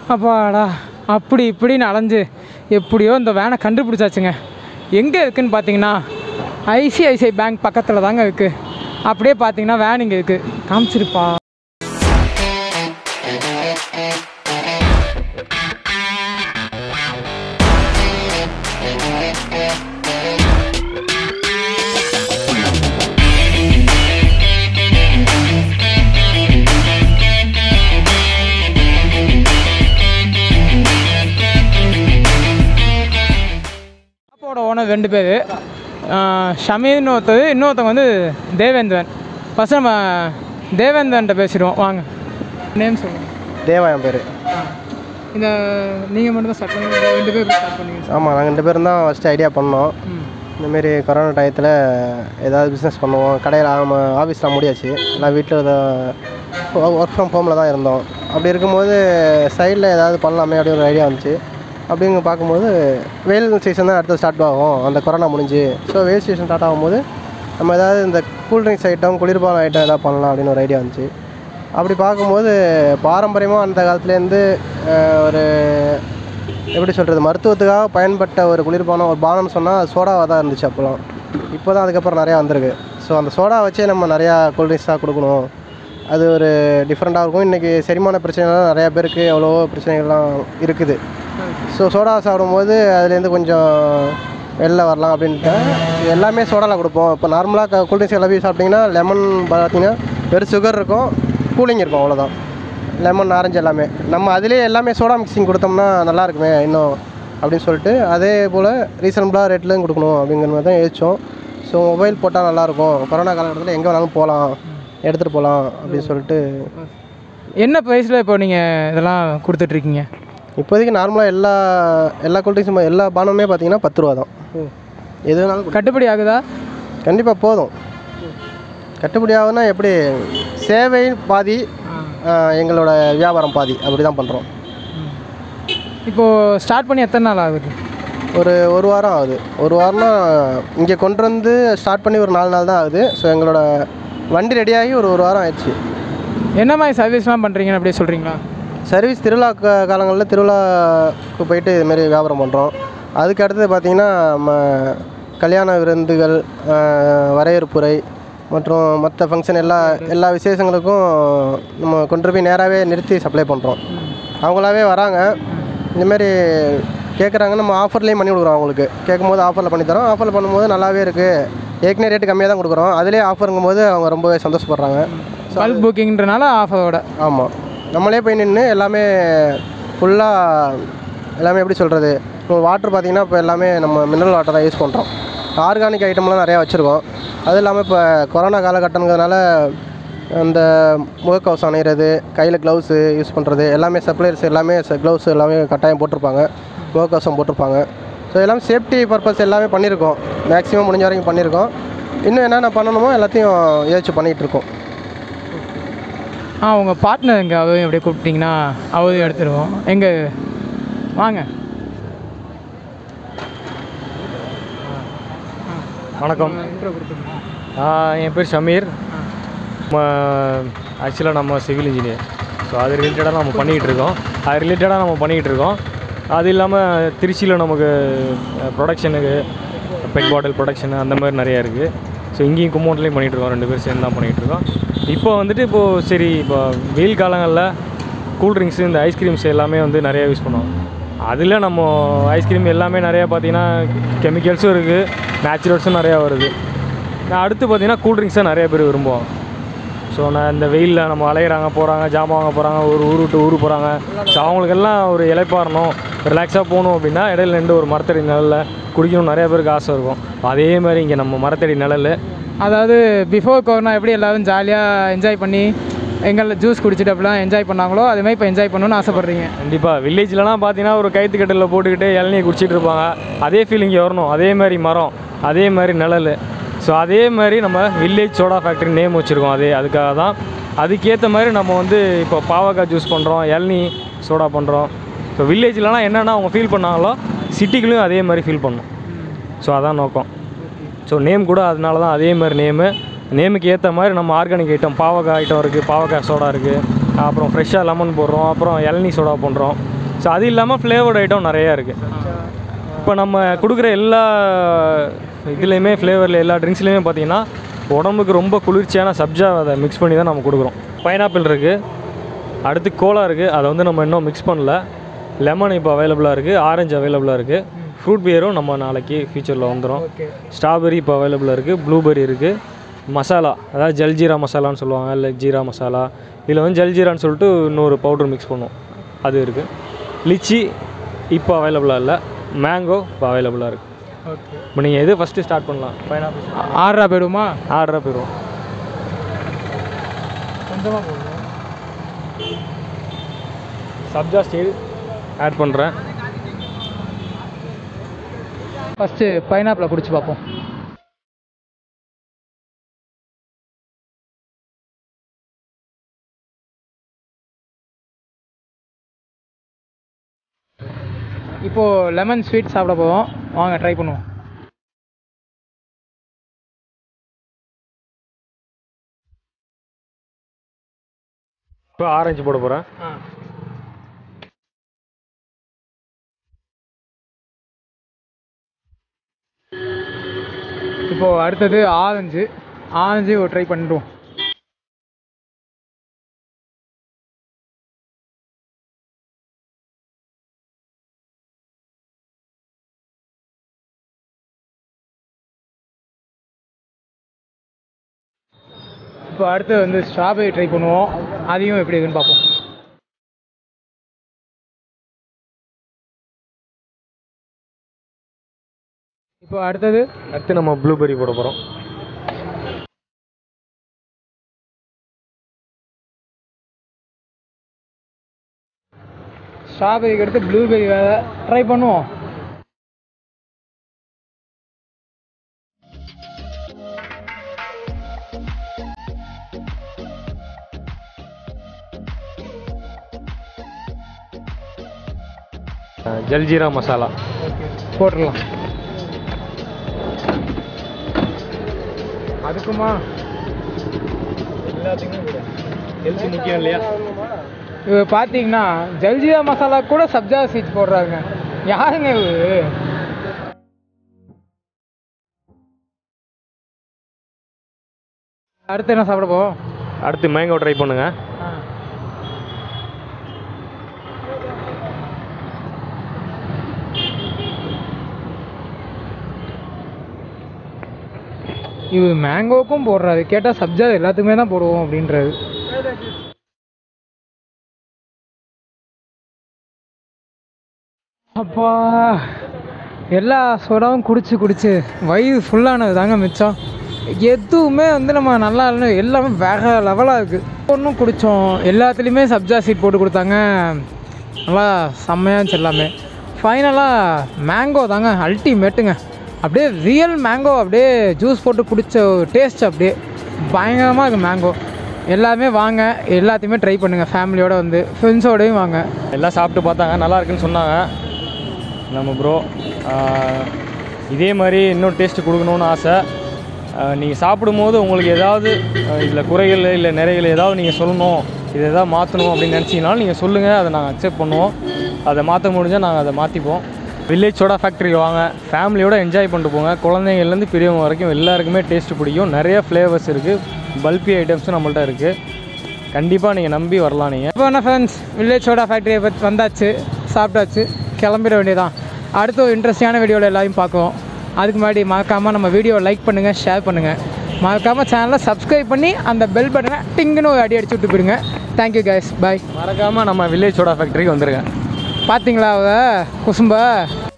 அப்பாடா அப்படி இப்படின்னு அலைஞ்சு எப்படியோ இந்த வேனை கண்டுபிடிச்சாச்சுங்க எங்கே இருக்குன்னு பார்த்தீங்கன்னா ஐசிஐசிஐ பேங்க் பக்கத்தில் தாங்க இருக்குது அப்படியே பார்த்தீங்கன்னா வேன் இங்கே இருக்குது காமிச்சிருப்பா ஷாப்போட ஓனர் ரெண்டு பேர் ஷமீர்னு ஒருத்தர் இன்னொருத்தவங்க வந்து தேவேந்திரன் ஃபஸ்ட் நம்ம தேவேந்திரன்ட்ட பேசிடுவோம் வாங்க நேம் சொல்லுங்கள் தேவா என் பேர் இந்த நீங்கள் மட்டும் தான் ஸ்டார்ட் பண்ணி ரெண்டு பேர் ஸ்டார்ட் பண்ணுவீங்க ஆமாம் நாங்கள் ரெண்டு பேரும் தான் ஃபஸ்ட்டு ஐடியா பண்ணோம் ம் இந்தமாரி கொரோனா டயத்தில் ஏதாவது பிஸ்னஸ் பண்ணுவோம் கடையில் நம்ம ஆஃபீஸ்லாம் முடியாச்சு எல்லாம் வீட்டில் ஒர்க் ஃப்ரம் ஹோமில் தான் இருந்தோம் அப்படி இருக்கும்போது சைடில் ஏதாவது பண்ணலாமே அப்படி ஒரு ஐடியா வந்துச்சு அப்படிங்க பார்க்கும்போது வெயில் சீசன் தான் அடுத்து ஸ்டார்ட் ஆகும் அந்த கொரோனா முடிஞ்சு ஸோ வெயில் சீசன் ஸ்டார்ட் ஆகும்போது நம்ம ஏதாவது இந்த கூல்ட்ரிங்க்ஸ் ஐட்டம் குளிர்பான ஐட்டம் ஏதாவது பண்ணலாம் அப்படின்னு ஒரு ஐடியா வந்துச்சு அப்படி பார்க்கும்போது பாரம்பரியமாக அந்த காலத்துலேருந்து அஹ், ஒரு எப்படி சொல்கிறது மருத்துவத்துக்காக பயன்பட்ட ஒரு குளிர்பானம் ஒரு பானம்னு சொன்னால் அது சோடாவாக தான் இருந்துச்சு அப்போலாம் இப்போ தான் அதுக்கப்புறம் நிறையா வந்திருக்கு ஸோ அந்த சோடா வச்சே நம்ம நிறையா கூல்ட்ரிங்க்ஸாக கொடுக்கணும் அது ஒரு டிஃப்ரெண்ட்டாக இருக்கும் இன்றைக்கி செரிமான பிரச்சனைலாம் நிறையா பேருக்கு எவ்வளவோ பிரச்சனைகள்லாம் இருக்குது ஸோ சோடா சாப்பிடும்போது அதுலேருந்து கொஞ்சம் வெளில வரலாம் அப்படின்ட்டு இது எல்லாமே சோடாவில் கொடுப்போம் இப்போ நார்மலாக கூல்ட்ரிங்க்ஸ் எல்லாமே சாப்பிட்டிங்கன்னா லெமன் பார்த்தீங்கன்னா வெறும் சுகர் இருக்கும் கூலிங் இருக்கும் அவ்வளோதான் லெமன் ஆரஞ்சு எல்லாமே நம்ம அதிலே எல்லாமே சோடா மிக்சிங் கொடுத்தோம்னா நல்லா இருக்குமே இன்னும் அப்படின்னு சொல்லிட்டு அதே போல் ரீசனபிளாக ரேட்லையும் கொடுக்கணும் அப்படிங்கிற மாதிரி தான் யோசித்தோம் ஸோ மொபைல் போட்டால் நல்லாயிருக்கும் கொரோனா காலகட்டத்தில் எங்கே வேணாலும் போகலாம் எடுத்துகிட்டு போகலாம் அப்படின்னு சொல்லிட்டு என்ன ப்ரைஸில் இப்போ நீங்கள் இதெல்லாம் கொடுத்துட்ருக்கீங்க இப்போதைக்கு நார்மலாக எல்லா எல்லா கூல்ட்ரிங்ஸும் எல்லா பானமுமே பார்த்தீங்கன்னா பத்து ரூபா தான் எது வேணாலும் கொடு. கட்டுப்படி ஆகுதா கண்டிப்பாக போதும் கட்டுப்படி ஆகுதுன்னா எப்படி சேவை பாதி ஆஹ், எங்களோட வியாபாரம் பாதி அப்படி தான் பண்ணுறோம் இப்போது ஸ்டார்ட் பண்ணி எத்தனை நாள் ஆகுது ஒரு ஒரு வாரம் ஆகுது ஒரு வாரம்னா இங்கே கொண்டு வந்து ஸ்டார்ட் பண்ணி ஒரு நாலு நாள் தான் ஆகுது ஸோ எங்களோட வண்டி ரெடியாகி ஒரு ஒரு வாரம் ஆயிடுச்சு என்ன மாதிரி சர்வீஸ்லாம் பண்ணுறீங்கன்னு அப்படியே சொல்கிறீங்களா சர்வீஸ் திருவிழா கா- காலங்களில் திருவிழாவுக்கு போயிட்டு இதுமாரி வியாபாரம் பண்ணுறோம் அதுக்கு அடுத்தது பார்த்திங்கன்னா நம்ம கல்யாண விருந்துகள் ஆஹ், வரவேற்புரை மற்றும் மற்ற ஃபங்க்ஷன் எல்லா எல்லா விசேஷங்களுக்கும் நம்ம கொண்டு போய் நேராகவே நிறுத்தி சப்ளை பண்ணுறோம் அவங்களாவே வராங்க இந்தமாரி கேட்குறாங்க நம்ம ஆஃபர்லேயும் பண்ணி கொடுக்குறோம் அவங்களுக்கு கேட்கும்போது ஆஃபரில் பண்ணி தரோம் ஆஃபரில் பண்ணும்போது நல்லாவே இருக்குது ஏற்கனவே ரேட்டு கம்மியாக தான் கொடுக்குறோம் அதிலே ஆஃபருங்கும் போது அவங்க ரொம்பவே சந்தோஷப்படுறாங்க பல்க் புக்கிங்ன்றனால ஆஃபரோட ஆமாம் நம்மளே போய் நின்று எல்லாமே ஃபுல்லாக எல்லாமே எப்படி சொல்கிறது இப்போ வாட்டர் பார்த்தீங்கன்னா இப்போ எல்லாமே நம்ம மினரல் வாட்டர் தான் யூஸ் பண்ணுறோம் ஆர்கானிக் ஐட்டம்லாம் நிறையா வச்சுருக்கோம் அது இல்லாமல் இப்போ கொரோனா காலகட்டங்கிறதுனால அந்த முகக்கவசம் அணிகிறது கையில் க்ளவுஸு யூஸ் பண்ணுறது எல்லாமே சப்ளையர்ஸ் எல்லாமே க்ளவுஸ் எல்லாமே கட்டாயம் போட்டிருப்பாங்க முகக்கவசம் போட்டிருப்பாங்க ஸோ எல்லாமே சேஃப்டி பர்பஸ் எல்லாமே பண்ணியிருக்கோம் மேக்ஸிமம் முடிஞ்ச வரைக்கும் பண்ணியிருக்கோம் இன்னும் என்னென்ன பண்ணணுமோ எல்லாத்தையும் யோசிச்சு பண்ணிகிட்டு இருக்கோம் ஆ உங்கள் பார்ட்னர் எங்கே அதையும் அப்படியே கூப்பிட்டிங்கன்னா அவரையும் எடுத்துருவோம் எங்கே வாங்க வணக்கம் ஆஹ் என் பேர் ஷமீர் நம்ம ஆக்சுவலாக நம்ம சிவில் இன்ஜினியர் ஸோ அது ரிலேட்டடாக நம்ம பண்ணிக்கிட்டு இருக்கோம் அது ரிலேட்டடாக நம்ம பண்ணிக்கிட்டு இருக்கோம் அது இல்லாமல் திருச்சியில் நமக்கு ப்ரொடக்ஷனுக்கு பெட் பாட்டில் ப்ரொடக்ஷன் அந்த மாதிரி நிறையா இருக்குது ஸோ இங்கேயும் கும்மோட்லேயும் பண்ணிகிட்டு இருக்கோம் ரெண்டு பேரும் சேர்ந்து தான் பண்ணிகிட்டு இருக்கோம் இப்போ வந்துட்டு இப்போது சரி இப்போ வெயில் காலங்களில் கூல்ட்ரிங்க்ஸு இந்த ஐஸ்கிரீம்ஸ் எல்லாமே வந்து நிறையா யூஸ் பண்ணுவோம் அதில் நம்ம ஐஸ்கிரீம் எல்லாமே நிறையா பார்த்தீங்கன்னா கெமிக்கல்ஸும் இருக்குது நேச்சுரல்ஸும் நிறையா வருது நான் அடுத்து பார்த்தீங்கன்னா கூல்ட்ரிங்க்ஸை நிறைய பேர் விரும்புவோம் ஸோ நான் இந்த வெயிலில் நம்ம அலையிறாங்க போகிறாங்க ஜாமான் வாங்க போகிறாங்க ஒரு ஊர் விட்டு ஊர் போகிறாங்க ஸோ அவங்களுக்கெல்லாம் ஒரு இலைப்பாறணும் ரிலாக்ஸாக போகணும் அப்படின்னா இடையில நின்று ஒரு மரத்தடி நிழலில் குடிக்கணும் நிறைய பேருக்கு ஆசை இருக்கும் அதே மாதிரி இங்கே நம்ம மரத்தடி நிழல் அதாவது பிஃபோர் கொரோனா எப்படி எல்லாரும் ஜாலியாக என்ஜாய் பண்ணி எங்களை ஜூஸ் குடிச்சிட்டு அப்படிலாம் என்ஜாய் பண்ணாங்களோ அதே மாதிரி இப்போ என்ஜாய் பண்ணணும்னு ஆசைப்பட்றீங்க கண்டிப்பாக வில்லேஜ்லலாம் பார்த்தீங்கன்னா ஒரு கைத்து கட்டில் போட்டுக்கிட்டு இளநியை குடிச்சிட்டு இருப்பாங்க அதே ஃபீல் இங்கே வரணும் அதே மாதிரி மரம் அதே மாதிரி நிழல் ஸோ அதே மாதிரி நம்ம வில்லேஜ் சோடா ஃபேக்ட்ரி நேம் வச்சுருக்கோம் அதே அதுக்காக தான் அதுக்கேற்ற மாதிரி நம்ம வந்து இப்போ பாவக்காய் ஜூஸ் பண்ணுறோம் இளநீ சோடா பண்ணுறோம் ஸோ வில்லேஜ்லலாம் என்னென்ன அவங்க ஃபீல் பண்ணாங்களோ சிட்டிக்குள்ளேயும் அதே மாதிரி ஃபீல் பண்ணணும் ஸோ அதான் நோக்கம் ஸோ நேம் கூட அதனால தான் அதே மாதிரி நேமு நேமுக்கு ஏற்ற மாதிரி நம்ம ஆர்கானிக் ஐட்டம் பாவக்காய் ஐட்டம் இருக்குது பாவக்காய் சோடா இருக்குது அப்புறம் ஃப்ரெஷ்ஷாக லெமன் போடுறோம் அப்புறம் இளநீ சோடா பண்ணுறோம் ஸோ அது இல்லாமல் ஃப்ளேவர்ட் ஐட்டம் நிறையா இருக்குது இப்போ நம்ம கொடுக்குற எல்லா இதுலேயுமே ஃப்ளேவரில் எல்லா ட்ரிங்க்ஸ்லேயுமே பார்த்தீங்கன்னா உடம்புக்கு ரொம்ப குளிர்ச்சியான சப்ஜா அதை மிக்ஸ் பண்ணி தான் நம்ம கொடுக்குறோம் பைனாப்பிள் இருக்குது அடுத்து கோலா இருக்குது அதை வந்து நம்ம இன்னும் மிக்ஸ் பண்ணல லெமன் இப்போ அவைலபிளாக இருக்குது ஆரஞ்சு அவைலபிளாக இருக்குது ஃப்ரூட் பியரும் நம்ம நாளைக்கு ஃபியூச்சரில் வந்துடும் ஓகே ஸ்ட்ராபெரி இப்போ அவைலபிளாக இருக்குது ப்ளூபெரி இருக்குது மசாலா அதாவது ஜல்ஜீரா மசாலான்னு சொல்லுவாங்க இல்லை ஜீரா மசாலா இதில் வந்து ஜல்ஜீரான்னு சொல்லிட்டு இன்னொரு பவுடர் மிக்ஸ் பண்ணுவோம் அது இருக்குது லிச்சி இப்போ அவைலபிளாக இல்லை மேங்கோ இப்போ அவைலபிளாக இருக்குது ஓகே இப்போ நீங்கள் எது ஃபஸ்ட்டு ஸ்டார்ட் பண்ணலாம் பைனாப்பிள் ஆறா போயிடுமா ஆர்டராக போயிடுவோம் கொஞ்சமாக போடுவோம் சப்ஜா ஸ்டீல் ஆட் பண்ணுறேன் ஃபஸ்ட்டு பைனாப்பிளை குடிச்சு பார்ப்போம் இப்போது லெமன் ஸ்வீட் சாப்பிட போவோம் வாங்க ட்ரை பண்ணுவோம் இப்போ ஆரஞ்சு போட போகிறேன் இப்போது அடுத்தது ஆரஞ்சு ஆரஞ்சு ஒரு ட்ரை பண்ணிடுவோம் இப்போ அடுத்து வந்து ஸ்ட்ராபெரி ட்ரை பண்ணுவோம் அதையும் எப்படி இருக்குன்னு பார்ப்போம் இப்போ அடுத்தது அடுத்து நம்ம ப்ளூபெரி போட போகிறோம் ஸ்ட்ராபெரிக்கு அடுத்து ப்ளூபெரி வேறு ட்ரை பண்ணுவோம் ஜல்ஜீரா மசாலா போட்டுடலாம் அதுக்குமா எல்லாத்துக்குமே ஹெல்த் முக்கியம் இல்லையா இது பார்த்தீங்கன்னா ஜல்ஜீரா மசாலா கூட சப்ஜா சீட்ஸ் போடுறாங்க யாருங்க இது அடுத்து என்ன சாப்பிட போவோம் அடுத்து மேங்கோ ட்ரை பண்ணுங்க இது மேங்கோக்கும் போடுறாரு கேட்டால் சப்ஜா எல்லாத்துக்குமே தான் போடுவோம் அப்படின்றாரு அப்பா எல்லா சோடாவும் குடிச்சு குடிச்சு வயிறு ஃபுல்லானது தாங்க மிச்சம் எதுவுமே வந்து நம்ம நல்லா இல்லைன்னு எல்லாமே வேற லெவலாக இருக்குது ஒன்றும் குடித்தோம் எல்லாத்துலேயுமே சப்ஜா சீட் போட்டு கொடுத்தாங்க நல்லா செம்மையாக இருந்துச்சு எல்லாமே ஃபைனலாக மேங்கோ தாங்க அல்டிமேட்டுங்க அப்படியே ரியல் மேங்கோ அப்படியே ஜூஸ் போட்டு குடித்த டேஸ்ட் அப்படியே பயங்கரமாக இருக்குது மேங்கோ எல்லாமே வாங்க எல்லாத்தையுமே ட்ரை பண்ணுங்கள் ஃபேமிலியோடு வந்து ஃப்ரெண்ட்ஸோடையும் வாங்க எல்லாம் சாப்பிட்டு பார்த்தாங்க நல்லா இருக்குன்னு சொன்னாங்க நம்ம ப்ரோ இதே மாதிரி இன்னும் டேஸ்ட்டு கொடுக்கணுன்னு ஆசை நீங்கள் சாப்பிடும்போது உங்களுக்கு ஏதாவது இதில் குறைகள் இல்லை நிறைகள் ஏதாவது நீங்கள் சொல்லணும் இதை எதாவது மாற்றணும் அப்படின்னு நினச்சிங்கனாலும் நீங்கள் சொல்லுங்கள் அதை நாங்கள் அக்செப்ட் பண்ணுவோம் அதை மாற்ற முடிஞ்சால் நாங்கள் அதை மாற்றிப்போம் வில்லேஜ் சோடா ஃபேக்ட்ரிக்கு வாங்க ஃபேமிலியோட என்ஜாய் பண்ணிட்டு போங்க குழந்தைங்கள்லேருந்து பெரியவங்க வரைக்கும் எல்லாருக்குமே டேஸ்ட்டு பிடிக்கும் நிறைய ஃப்ளேவர்ஸ் இருக்குது பல்பி ஐட்டம்ஸும் நம்மள்ட்ட இருக்குது கண்டிப்பாக நீங்கள் நம்பி வரலாம் நீங்கள் இப்போ என்ன ஃப்ரெண்ட்ஸ் வில்லேஜ் சோடா ஃபேக்ட்ரியை பற்றி வந்தாச்சு சாப்பிட்டாச்சு கிளம்பிட வேண்டியதான் அடுத்த ஒரு இன்ட்ரெஸ்டிங்கான வீடியோவில் எல்லாரையும் பார்க்குவோம் அதுக்கு முன்னாடி மறக்காமல் நம்ம வீடியோவை லைக் பண்ணுங்கள் ஷேர் பண்ணுங்கள் மறக்காமல் சேனலை சப்ஸ்கிரைப் பண்ணி அந்த பெல் பட்டனை டிங்குன்னு ஒரு அடி அடிச்சு விட்டு போயிடுங்க தேங்க்யூ கைஸ் பாய் மறக்காமல் நம்ம வில்லேஜ் சோடா ஃபேக்ட்ரிக்கு வந்துருங்க பார்த்தீங்களா அவ குசும்ப